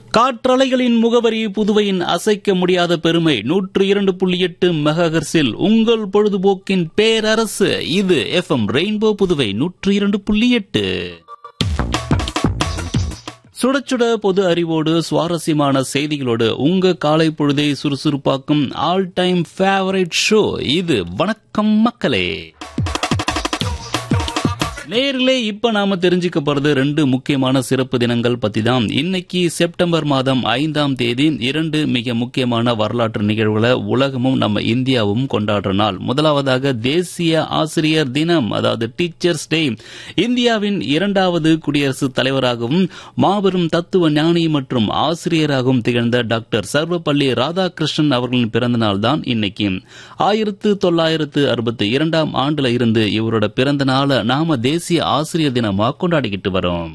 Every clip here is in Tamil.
காற்றலைகளின் முகவரி புதுவையின் அசைக்க முடியாத பெருமை நூற்று இரண்டு புள்ளி எட்டு மெகாஹர்ஸில் உங்கள் பொழுதுபோக்கின் பேரரசு இது எஃப்எம் ரெயின்போ புதுவை நூற்று இரண்டு புள்ளி எட்டு சுட சுட பொது அறிவோடு சுவாரஸ்யமான செய்திகளோடு உங்க காலை பொழுதை சுறுசுறுப்பாக்கும் ஆல் டைம் ஃபேவரட் ஷோ இது வணக்கம் மக்களே நேர்களே இப்ப நாம தெரிஞ்சுக்க போறது ரெண்டு முக்கியமான சிறப்பு தினங்கள் பத்தி தான் இன்னைக்கு செப்டம்பர் மாதம் ஐந்தாம் தேதி இரண்டு மிக முக்கியமான வரலாற்று நிகழ்வுகளை உலகமும் நம்ம இந்தியாவும் கொண்டாடுற நாள் முதலாவதாக தேசிய ஆசிரியர் தினம் அதாவது டீச்சர்ஸ் டே இந்தியாவின் இரண்டாவது குடியரசுத் தலைவராகவும் மாபெரும் தத்துவ ஞானி மற்றும் ஆசிரியராகவும் திகழ்ந்த டாக்டர் சர்வப்பள்ளி ராதாகிருஷ்ணன் அவர்களின் பிறந்த நாள் தான் இன்னைக்கு ஆயிரத்து தொள்ளாயிரத்து அறுபத்தி இரண்டாம் ஆண்டுல இருந்து இவரோட பிறந்த நாளை நாம தேசிய ஆசிரியர் தினமா கொண்டாடிக்கிட்டு வரோம்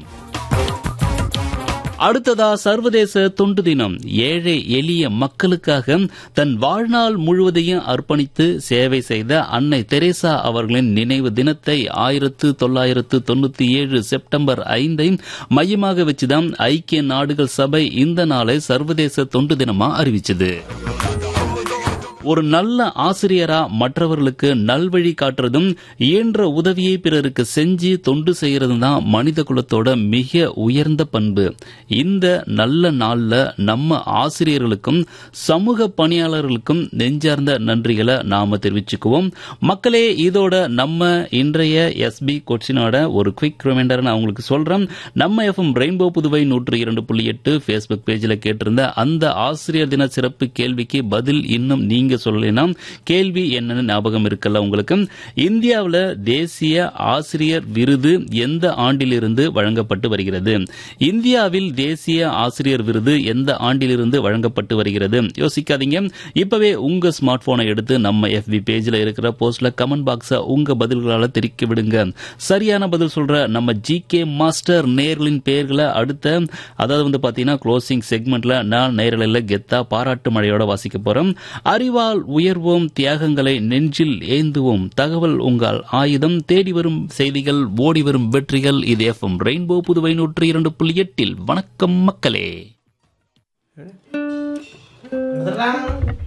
அடுத்ததா சர்வதேச தொண்டு தினம் ஏழை எளிய மக்களுக்காக தன் வாழ்நாள் முழுவதையும் அர்ப்பணித்து சேவை செய்த அன்னை தெரேசா அவர்களின் நினைவு தினத்தை ஆயிரத்து தொள்ளாயிரத்து தொண்ணூத்தி ஏழு செப்டம்பர் ஐந்தை மையமாக வச்சுதான் ஐக்கிய நாடுகள் சபை இந்த நாளை சர்வதேச தொண்டு தினமா அறிவிச்சது ஒரு நல்ல ஆசிரியரா மற்றவர்களுக்கு நல்வழி காட்டுறதும் இயன்ற உதவியை பிறருக்கு செஞ்சு தொண்டு செய்யறதும் தான் மனித குலத்தோட மிக உயர்ந்த பண்பு இந்த நல்ல நாள்ல நம்ம ஆசிரியர்களுக்கும் சமூக பணியாளர்களுக்கும் நெஞ்சார்ந்த நன்றிகளை நாம தெரிவிச்சுக்குவோம் மக்களே இதோட நம்ம இன்றைய எஸ்பி கொச்சினோட ஒரு குவிக் ரிமைண்டர் நான் உங்களுக்கு சொல்றேன் நம்ம எஃப்எம் ரெயின்போ புதுவை நூற்று இரண்டு புள்ளி எட்டு ஃபேஸ்புக் பேஜில் கேட்டிருந்த அந்த ஆசிரியர் தின சிறப்பு கேள்விக்கு பதில் இன்னும் நீங்க சொல்லலாம் கேள்வி என்னன்னு ஞாபகம் இருக்கல உங்களுக்கு இந்தியாவில் தேசிய ஆசிரியர் விருது எந்த ஆண்டிலிருந்து வழங்கப்பட்டு வருகிறது இந்தியாவில் தேசிய ஆசிரியர் விருது எந்த ஆண்டிலிருந்து வழங்கப்பட்டு வருகிறது யோசிக்காதீங்க இப்பவே உங்க ஸ்மார்ட் போனை எடுத்து நம்ம எஃபி பேஜ்ல இருக்கிற போஸ்ட்ல கமெண்ட் பாக்ஸ உங்க பதில்களால தெரிவிக்க விடுங்க சரியான பதில் சொல்ற நம்ம ஜி கே மாஸ்டர் நேர்களின் பெயர்களை அடுத்த அதாவது வந்து பாத்தீங்கன்னா க்ளோசிங் செக்மெண்ட்ல நான் நேரலில் கெத்தா பாராட்டு மழையோட வாசிக்க போறோம் அறிவால் உயர்வோம் தியாகங்களை நெஞ்சில் ஏந்துவோம் தகவல் உங்கள் ஆயுதம் தேடி வரும் செய்திகள் ஓடி வரும் வெற்றிகள் இது எஃப்எம் ரெயின்போ புதுவை நூற்றி இரண்டு புள்ளி எட்டில் வணக்கம் மக்களே Beneran